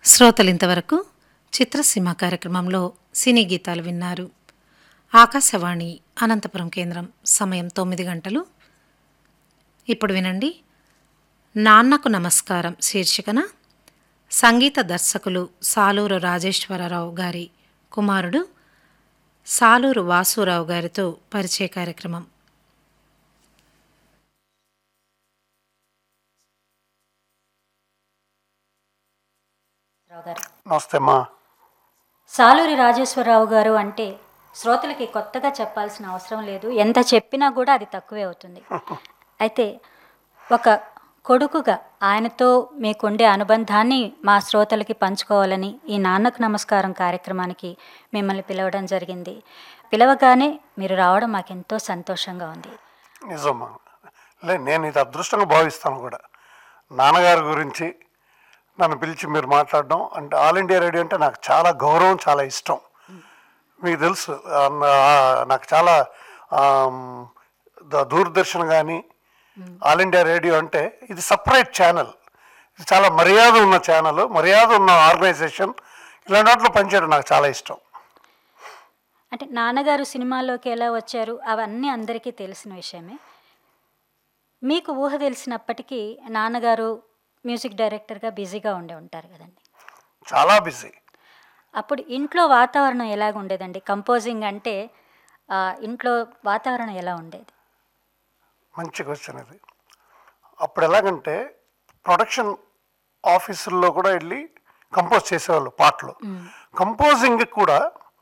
శ్రోతలు ఇంతవరకు చిత్రసీమ కార్యక్రమంలో సినీ గీతాలు విన్నారు ఆకాశవాణి అనంతపురం కేంద్రం సమయం తొమ్మిది గంటలు ఇప్పుడు వినండి నాన్నకు నమస్కారం శీర్షికన సంగీత దర్శకులు సాలూరు రాజేశ్వరరావు గారి కుమారుడు సాలూరు వాసురావు గారితో పరిచయ కార్యక్రమం రావు గారు నమస్తే అమ్మా సాలూరి రాజేశ్వరరావు గారు అంటే శ్రోతలకి కొత్తగా చెప్పాల్సిన అవసరం లేదు ఎంత చెప్పినా కూడా అది తక్కువే అవుతుంది అయితే ఒక కొడుకుగా ఆయనతో మీకుండే అనుబంధాన్ని మా శ్రోతలకి పంచుకోవాలని ఈ నాన్నకు నమస్కారం కార్యక్రమానికి మిమ్మల్ని పిలవడం జరిగింది పిలవగానే మీరు రావడం మాకెంతో సంతోషంగా ఉంది నిజమ్మా లే నేను ఇది అదృష్టంగా భావిస్తాను కూడా నాన్నగారి గురించి నన్ను పిలిచి మీరు మాట్లాడడం అంటే ఆల్ ఇండియా రేడియో అంటే నాకు చాలా గౌరవం చాలా ఇష్టం మీకు తెలుసు ఆ, నా- నాకు చాలా ఆమ్, ద- దూరదర్శన్ కానీ ఆల్ ఇండియా రేడియో అంటే ఇది సపరేట్ ఛానల్ ఇది చాలా మర్యాద ఉన్న ఛానల్ మర్యాద ఉన్న ఆర్గనైజేషన్ ఇలాంటి వాటిలో పనిచేయడం నాకు చాలా ఇష్టం అంటే నాన్నగారు సినిమాల్లోకి ఎలా వచ్చారు అవన్నీ అందరికీ తెలిసిన విషయమే మీకు ఊహ తెలిసినప్పటికీ నాన్నగారు మ్యూజిక్ డైరెక్టర్గా బిజీగా ఉండే ఉంటారు కదండి చాలా బిజీ అప్పుడు ఇంట్లో వాతావరణం ఎలాగ ఉండేదండి కంపోజింగ్ అంటే ఆ, ఇంట్లో వాతావరణం ఎలా ఉండేది మంచి క్వశ్చన్ ఇది అప్పుడు ఎలాగంటే ప్రొడక్షన్ ఆఫీసుల్లో కూడా వెళ్ళి కంపోజ్ చేసేవాళ్ళు పాటలు కంపోజింగ్ కూడా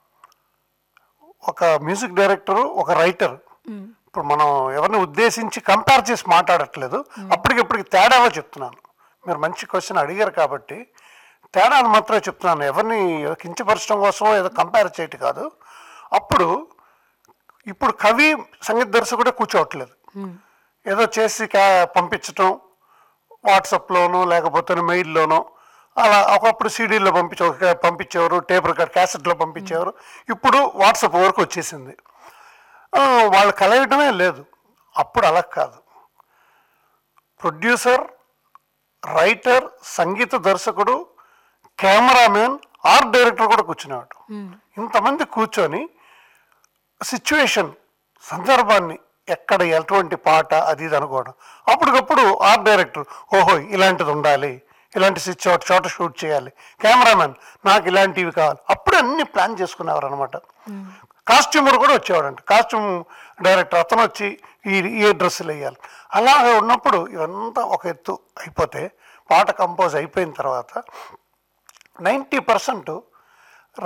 ఒక మ్యూజిక్ డైరెక్టరు ఒక రైటర్ ఇప్పుడు మనం ఎవరిని ఉద్దేశించి కంపేర్ చేసి మాట్లాడట్లేదు అప్పటికిప్పటికి తేడావో చెప్తున్నాను మీరు మంచి క్వశ్చన్ అడిగారు కాబట్టి తేడాను మాత్రమే చెప్తున్నాను ఎవరిని కించపరచడం కోసం ఏదో కంపేర్ చేయటం కాదు అప్పుడు ఇప్పుడు కవి సంగీత దర్శకుడే కూర్చోవట్లేదు ఏదో చేసి క్యా పంపించటం వాట్సాప్లోనో లేకపోతే మెయిల్లోనో అలా ఒకప్పుడు సీడీల్లో పంపించే ఒక పంపించేవారు టేప్ రికార్డ్ క్యాసెట్లో పంపించేవారు ఇప్పుడు వాట్సాప్ వరకు వచ్చేసింది ఆ, వాళ్ళు కలయటమే లేదు అప్పుడు అలా కాదు ప్రొడ్యూసర్ రైటర్ సంగీత దర్శకుడు కెమెరామెన్ ఆర్ట్ డైరెక్టర్ కూడా కూర్చునేవాడు ఇంతమంది కూర్చొని సిచ్యువేషన్ సందర్భాన్ని ఎక్కడ ఎటువంటి పాట అది ఇది అనుకోవడం అప్పటికప్పుడు ఆర్ట్ డైరెక్టర్ ఓహో ఇలాంటిది ఉండాలి ఇలాంటి సిచ్ చోట చోట షూట్ చేయాలి కెమెరామెన్ నాకు ఇలాంటివి కావాలి అప్పుడు అన్ని ప్లాన్ చేసుకునేవారు అనమాట కాస్ట్యూమర్ కూడా వచ్చేవాడంట కాస్ట్యూమ్ డైరెక్టర్ అతను వచ్చి ఈ ఈ డ్రెస్సులు వేయాలి అలాగే ఉన్నప్పుడు ఇవంతా ఒక ఎత్తు అయిపోతే పాట కంపోజ్ అయిపోయిన తర్వాత నైంటీ పర్సెంట్